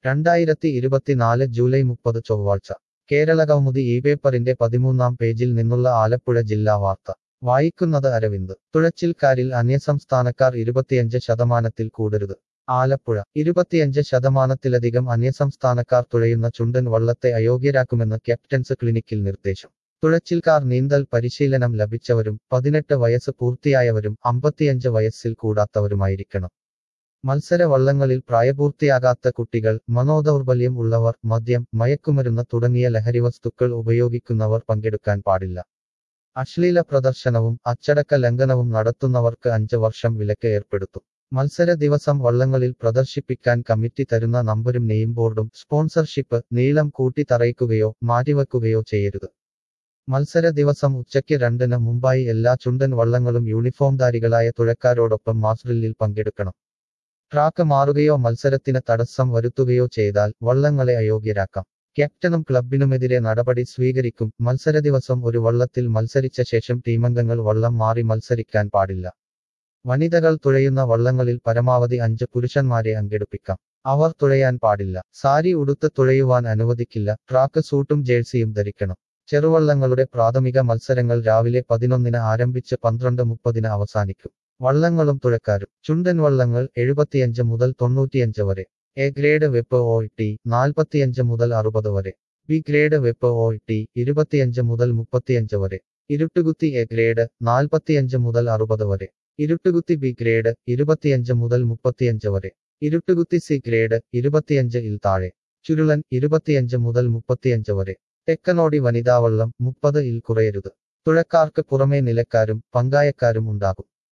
രണ്ടായിരത്തി ഇരുപത്തിനാല് ജൂലൈ മുപ്പത് ചൊവ്വാഴ്ച കേരളകൗമുദി ഈ പേപ്പറിന്റെ പതിമൂന്നാം പേജിൽ നിന്നുള്ള ആലപ്പുഴ ജില്ലാ വാർത്ത വായിക്കുന്നത് അരവിന്ദ് തുഴച്ചിൽക്കാരിൽ അന്യസംസ്ഥാനക്കാർ ഇരുപത്തിയഞ്ച് ശതമാനത്തിൽ കൂടരുത് ആലപ്പുഴ ഇരുപത്തിയഞ്ച് ശതമാനത്തിലധികം അന്യസംസ്ഥാനക്കാർ തുഴയുന്ന ചുണ്ടൻ വള്ളത്തെ അയോഗ്യരാക്കുമെന്ന് ക്യാപ്റ്റൻസ് ക്ലിനിക്കിൽ നിർദ്ദേശം തുഴച്ചിൽക്കാർ നീന്തൽ പരിശീലനം ലഭിച്ചവരും പതിനെട്ട് വയസ്സ് പൂർത്തിയായവരും അമ്പത്തിയഞ്ച് വയസ്സിൽ കൂടാത്തവരുമായിരിക്കണം മത്സര വള്ളങ്ങളിൽ പ്രായപൂർത്തിയാകാത്ത കുട്ടികൾ മനോദൗർബല്യം ഉള്ളവർ മദ്യം മയക്കുമരുന്ന് തുടങ്ങിയ ലഹരിവസ്തുക്കൾ ഉപയോഗിക്കുന്നവർ പങ്കെടുക്കാൻ പാടില്ല അശ്ലീല പ്രദർശനവും അച്ചടക്ക ലംഘനവും നടത്തുന്നവർക്ക് അഞ്ച് വർഷം വിലക്ക് ഏർപ്പെടുത്തും മത്സര ദിവസം വള്ളങ്ങളിൽ പ്രദർശിപ്പിക്കാൻ കമ്മിറ്റി തരുന്ന നമ്പരും നെയിം ബോർഡും സ്പോൺസർഷിപ്പ് നീളം കൂട്ടി തറയ്ക്കുകയോ മാറ്റിവെക്കുകയോ ചെയ്യരുത് മത്സര ദിവസം ഉച്ചയ്ക്ക് രണ്ടിന് മുമ്പായി എല്ലാ ചുണ്ടൻ വള്ളങ്ങളും യൂണിഫോംധാരികളായ തുഴക്കാരോടൊപ്പം മാസ്ഡ്രില്ലിൽ പങ്കെടുക്കണം ട്രാക്ക് മാറുകയോ മത്സരത്തിന് തടസ്സം വരുത്തുകയോ ചെയ്താൽ വള്ളങ്ങളെ അയോഗ്യരാക്കാം ക്യാപ്റ്റനും ക്ലബിനുമെതിരെ നടപടി സ്വീകരിക്കും മത്സര ദിവസം ഒരു വള്ളത്തിൽ മത്സരിച്ച ശേഷം ടീമംഗങ്ങൾ വള്ളം മാറി മത്സരിക്കാൻ പാടില്ല വനിതകൾ തുഴയുന്ന വള്ളങ്ങളിൽ പരമാവധി അഞ്ച് പുരുഷന്മാരെ അങ്കെടുപ്പിക്കാം അവർ തുഴയാൻ പാടില്ല സാരി ഉടുത്ത് തുഴയുവാൻ അനുവദിക്കില്ല ട്രാക്ക് സൂട്ടും ജേഴ്സിയും ധരിക്കണം ചെറുവള്ളങ്ങളുടെ പ്രാഥമിക മത്സരങ്ങൾ രാവിലെ പതിനൊന്നിന് ആരംഭിച്ച് പന്ത്രണ്ട് മുപ്പതിന് അവസാനിക്കും വള്ളങ്ങളും തുഴക്കാരും ചുണ്ടൻ വള്ളങ്ങൾ എഴുപത്തിയഞ്ച് മുതൽ തൊണ്ണൂറ്റിയഞ്ച് വരെ എ ഗ്രേഡ് വെപ്പ് ഒ ടി നാൽപ്പത്തിയഞ്ച് മുതൽ അറുപത് വരെ ബി ഗ്രേഡ് വെപ്പ് ഒ ടി ഇരുപത്തിയഞ്ച് മുതൽ മുപ്പത്തിയഞ്ച് വരെ ഇരുട്ടുകുത്തി എ ഗ്രേഡ് നാൽപ്പത്തിയഞ്ച് മുതൽ അറുപത് വരെ ഇരുട്ടുകുത്തി ബി ഗ്രേഡ് ഇരുപത്തിയഞ്ച് മുതൽ മുപ്പത്തിയഞ്ച് വരെ ഇരുട്ടുകുത്തി സി ഗ്രേഡ് ഇരുപത്തിയഞ്ച് ഇൽ താഴെ ചുരുളൻ ഇരുപത്തിയഞ്ച് മുതൽ മുപ്പത്തിയഞ്ച് വരെ തെക്കനോടി വനിതാവള്ളം മുപ്പത് ഇൽ കുറയരുത് തുഴക്കാർക്ക് പുറമേ നിലക്കാരും പങ്കായക്കാരും ഉണ്ടാകും